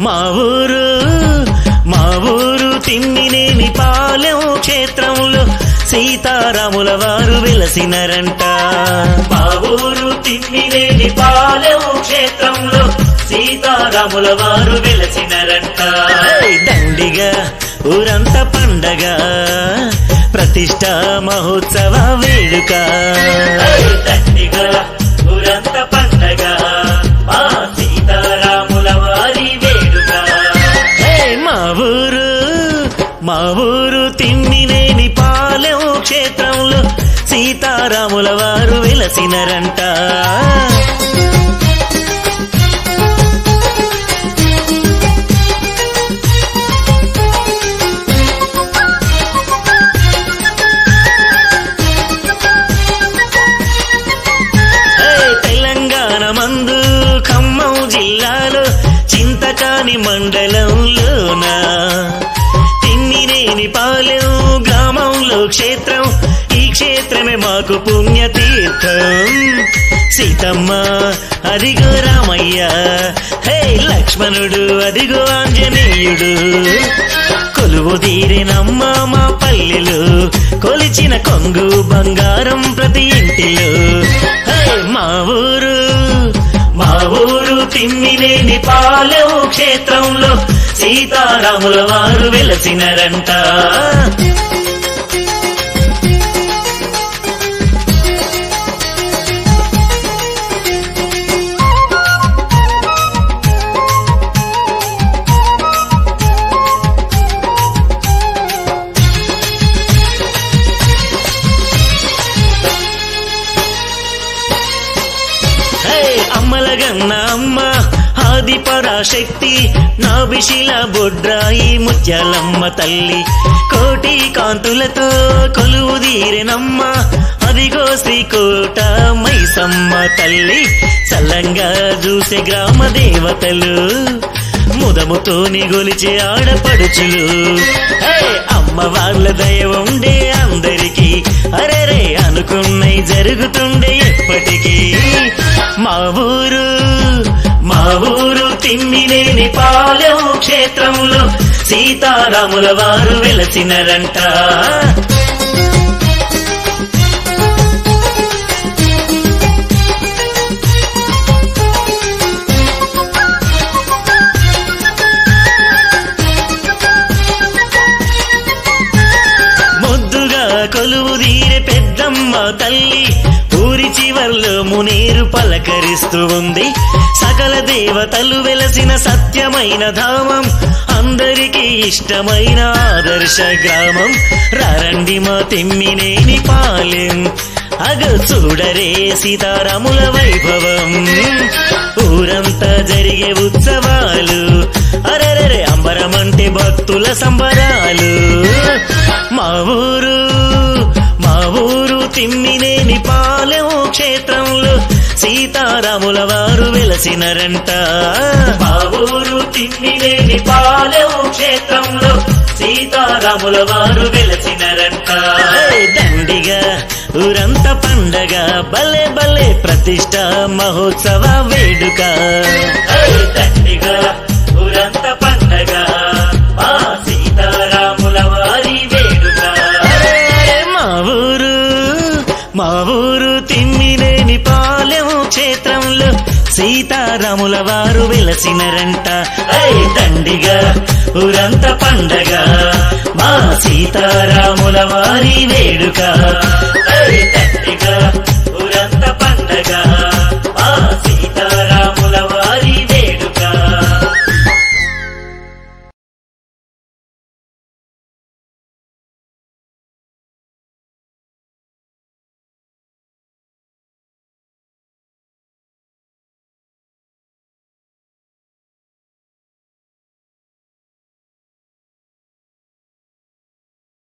మా ఊరు మా ఊరు తిమ్మినేని పాలెం క్షేత్రంలో సీతారాముల వారు వెలసినరంట మా ఊరు తిమ్మినేని పాలెం క్షేత్రంలో సీతారాముల వారు వెలసినరంట దండిగా ఊరంతా పండగ ప్రతిష్ట మహోత్సవ వేడుక దండిగా ఊరంతా పండగ మా సీతారాముల వారి వేడుక హే, మా ఊరు మా ఊరు తిమ్మినేని పాలెం క్షేత్రంలో సీతారాముల వారు వెలసినరంట హే, తెలంగాణ మందు ఖమ్మం జిల్లాలో చింతకాని మండలంలోన తిమ్మినేని పాలెం గ్రామంలో క్షేత్రం ఈ క్షేత్రమే మాకు పుణ్యతీర్థం సీతమ్మ అదిగో రామయ్య హే లక్ష్మణుడు అదిగో ఆంజనేయుడు కొలువు తీరినమ్మ మా పల్లెలు కొలిచిన కొంగు బంగారం ప్రతి ఇంటిలో హే, మా ఊరు మా ఊరు తిమ్మినేని పాలెం క్షేత్రంలో సీతారాముల వారు వెలసినరంట హే అమ్మలగన్న అమ్మ ఆది పరాశక్తి నాభిశిల బొడ్రాయి ముత్యాలమ్మ తల్లి కోటి కాంతులతో కొలువు తీరెనమ్మ అదిగో శ్రీకోట మైసమ్మ తల్లి చల్లంగా చూసే గ్రామ దేవతలు ముదముతోని గొలిచే ఆడపడుచులు హే అమ్మ వాళ్ళ దయ ఉండే అందరికీ అరెరే అనుకున్నై జరుగుతుండే ఎప్పటికీ మా ఊరు మా ఊరు తిమ్మినేని పాలెం క్షేత్రంలో సీతారాముల వారు వెలసినరంట ముద్దుగా కొలువు తీరే పెద్దమ్మ తల్లి ఊరి చివర్లో మునేరు పలకరిస్తూ ఉంది సకల దేవతలు వెలసిన సత్యమైన ధామం అందరికీ ఇష్టమైన ఆదర్శ గ్రామం రారండి మా తిమ్మినేని పాలెం అగ చూడరే సీతారాముల వైభవం ఊరంతా జరిగే ఉత్సవాలు అరరరే అంబరమంటే భక్తుల సంబరాలు మా ఊరు మా ఊరు తిమ్మినేని పాలెం క్షేత్రంలో సీతారాముల వారు వెలసినరంట మా ఊరు తిమ్మినేని పాలెం క్షేత్రంలో సీతారాముల వారు వెలసినరంట దండిగా ఊరంతా పండగ భలే భలే ప్రతిష్ట మహోత్సవ వేడుక దండిగా ఊరంతా పండగ మా సీతారాముల వారి వేడుక మా ఊరు మా ఊరు తిమ్మినేని పాలెం క్షేత్రంలో సీతారాముల వారు వెలసినరంట ఐ దండిగా ఊరంతా పండగ మా సీతారాముల వారి వేడుక ఐ దండిగా ఊరంతా పండగ మా సీతారాముల